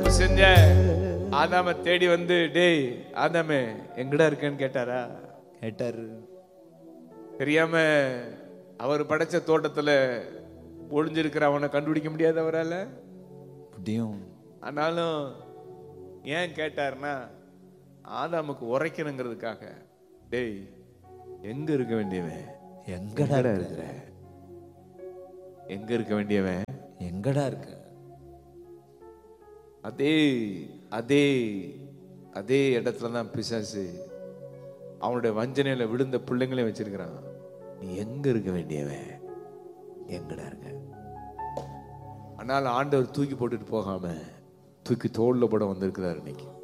தப்பு செஞ்ச ஆதாம தேடி வந்து டேய் ஆதாமே எங்கடா இருக்கேன்னு கேட்டாரா கேட்டாரு தெரியாம அவர் படைச்ச தோட்டத்துல ஒளிஞ்சிருக்கிற அவனை கண்டுபிடிக்க முடியாது அவரால முடியும் ஆனாலும் ஏன் கேட்டாருன்னா ஆதாமுக்கு உரைக்கணுங்கிறதுக்காக டேய் எங்க இருக்க வேண்டியவன் எங்கடா எங்கடா இருக்கிற இருக்கிற எங்க இருக்க வேண்டியவன் எங்கடா இருக்க அதே அதே அதே இடத்துல தான் பிசாசு அவனுடைய வஞ்சனையில விழுந்த பிள்ளைங்களையும் வச்சிருக்கிறான் நீ எங்க இருக்க வேண்டியவன் எங்கடா இருக்க ஆனால் ஆண்டவர் தூக்கி போட்டுட்டு போகாம தூக்கி தோல்ல போட வந்திருக்கிறார் இன்னைக்கு